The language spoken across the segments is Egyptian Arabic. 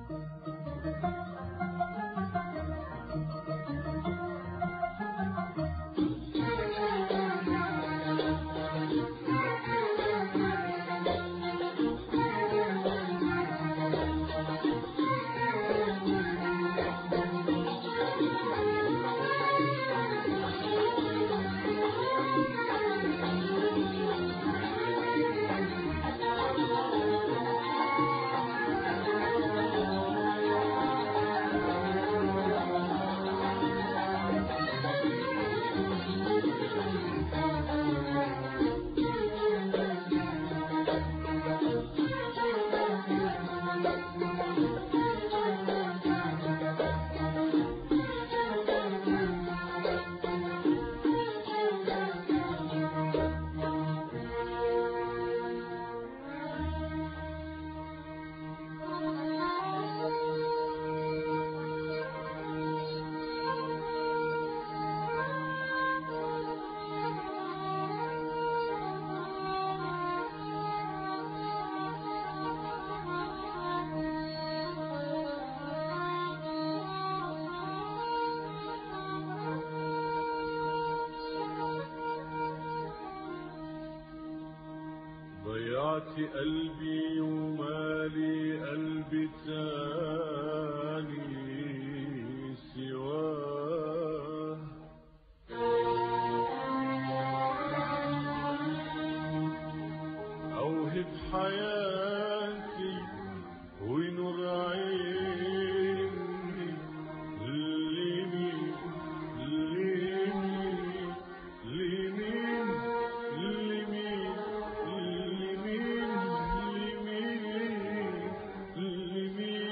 ضيعت قلبي ومالي قلبي تاني سواه أوهب حياتي ونور عيني لمين لمين لمين لمين لمين لمين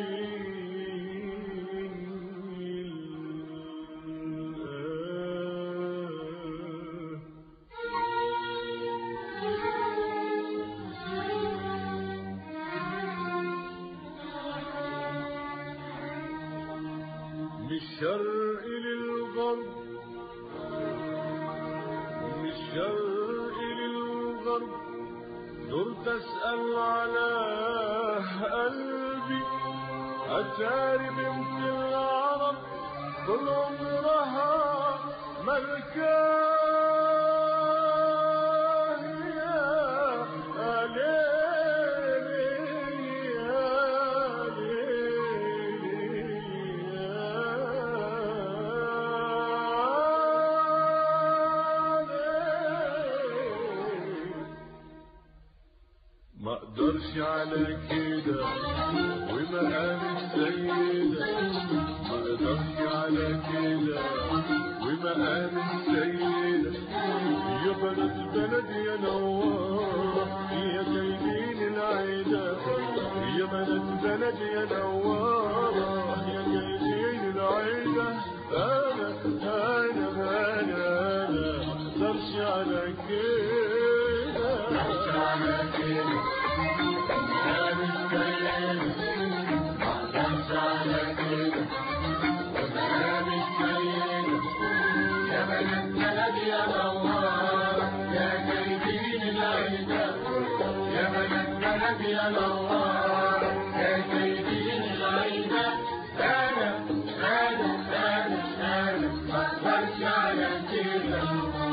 لمين من الشرق للغرب من الشرق للغرب دورت اسأل على قلبي أتاري بنت العرب طول عمرها ملكاه يا ليلي يا ليلي يا ما اقدرش على كده ومقام السيدة ما اقدرش على كده ومقام السيدة يا بلد بلد يا نوار يا جايبين العيدة يا بلد بلد يا نوار يا جايبين العيدة انا انا انا انا ما اقدرش على كده يا نوار يا سيدين العيدة أنا أنا أنا أنا ما أقدرش على كده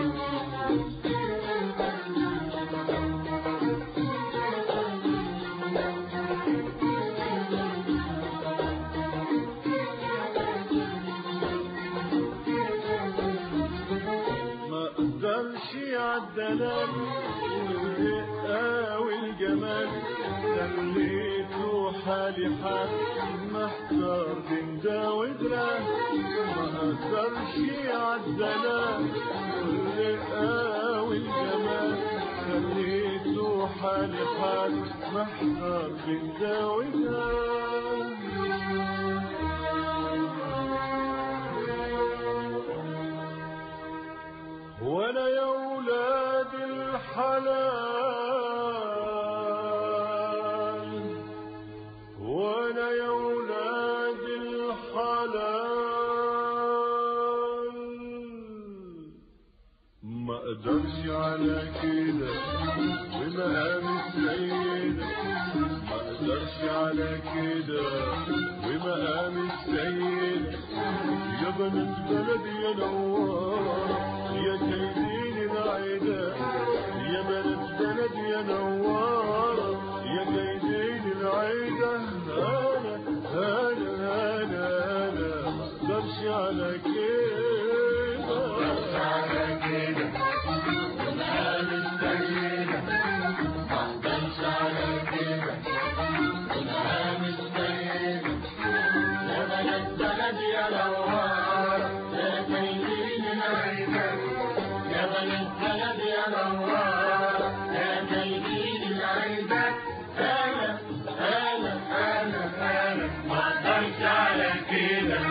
ما اقدرش عالدلال والرقة والجمال خليته حالي حال محتار بين ده وده ما اقدرش عالدلال والرقة والجمال خليته حالي حال محتار بين ده وده وانا يا ولاد الحلال وانا يا ولاد الحلال ما اقدرش على كده ومقام السيدة ما اقدرش على كده ومقام السيدة يا بنات بلدي يا نوار يا كيدين العدا يا بنات بلدي يا نوار يا كيدين العدا انا انا انا انا ما اقدرش على كده على كده ومقام السيدة ما اقدرش على كده ومقام السيدة يا بلد بلد يا نوار يا كيدين العيدة يا بلد بلد يا نوار يا كيدين العيدة انا انا انا انا ما اقدرش على كده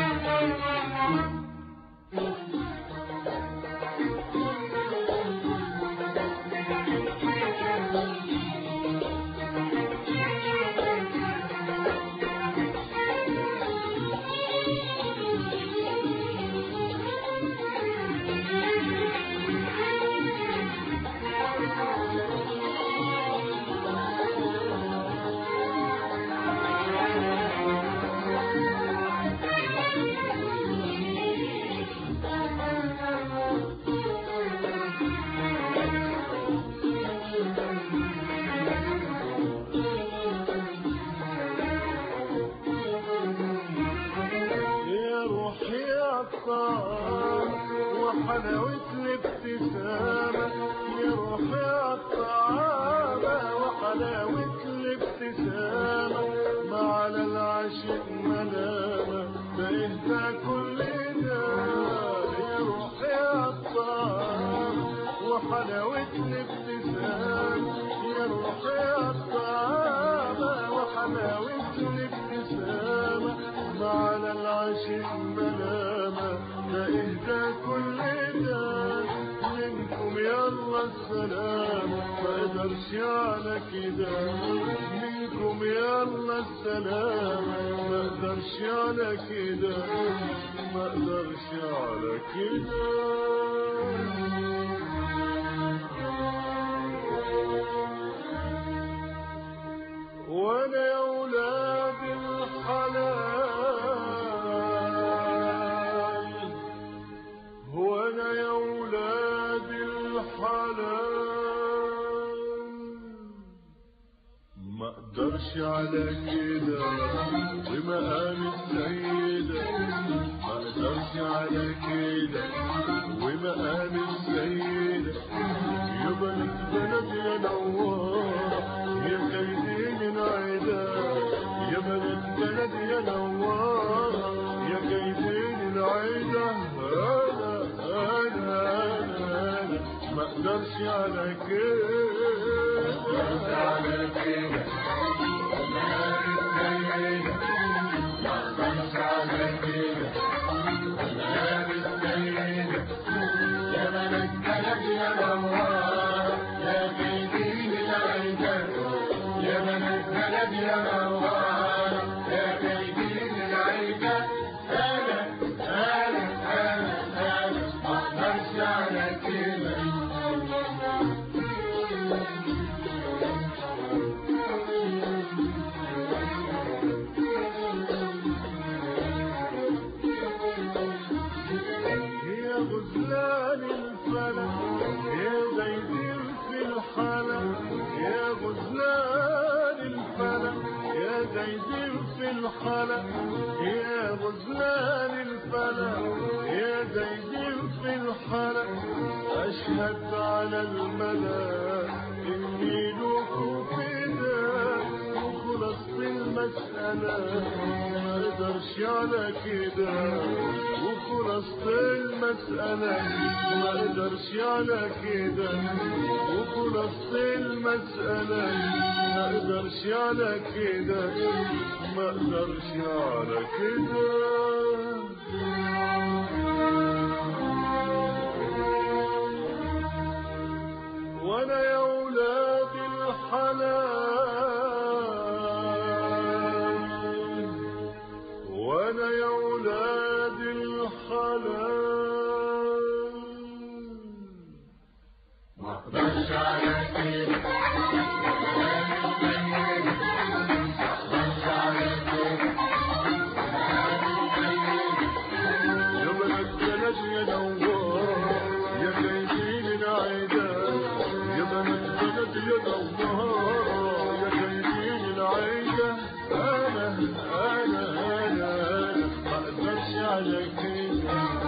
يا روحي عطار وحلاوة الابتسامة يا روحي عطارة وحلاوة الابتسامة ما على العاشق ملامة بإهدى كل ده يا روحي عطار وحلاوة الابتسامة يا روحي عطارة وحلاوة الابتسامة ما على العاشق ملامة ده اهدى كل ده منكم يلا السلام ما اقدرش على كده منكم يلا السلام ما اقدرش على كده ما اقدرش على كده وانا يا ولاد الحلال وانا يا ولاد الحلال ما اقدرش على كده ومقام السيدة ما اقدرش على كده ومقام السيدة يا بنت بلد يا نوار يا كيدين العدا يا بنت بلد يا نوار يا كيدين العدا انا انا انا انا ما اقدرش على كده على كده ومقام السيدة ما اقدرش على كده ومقام السيدة يا بلد بلد يا نوار يا كيدين العيدة يا بلد بلد يا نوار يا كيدين العيدة انا انا انا انا ما اقدرش على كده يا غزلان الفلك يا زيدين في الحلق يا غزلان الفلك يا زيدين في الحلق يا غزلان الفلك يا زيدين في الحلق أشهد على الملا إني لكم فداء وخلصت المسألة ما اقدرش على كده وخلصت المسألة ما اقدرش على كده وخلصت المسألة ما اقدرش على كده ما اقدرش على كده وانا يا ولاد الحلال وانا يا ولاد الحلال منورة يا جايبين العيدة يا بنات بلد يا نورة يا جايبين العيدة أنا أنا أنا أنا ما أقدرش على كده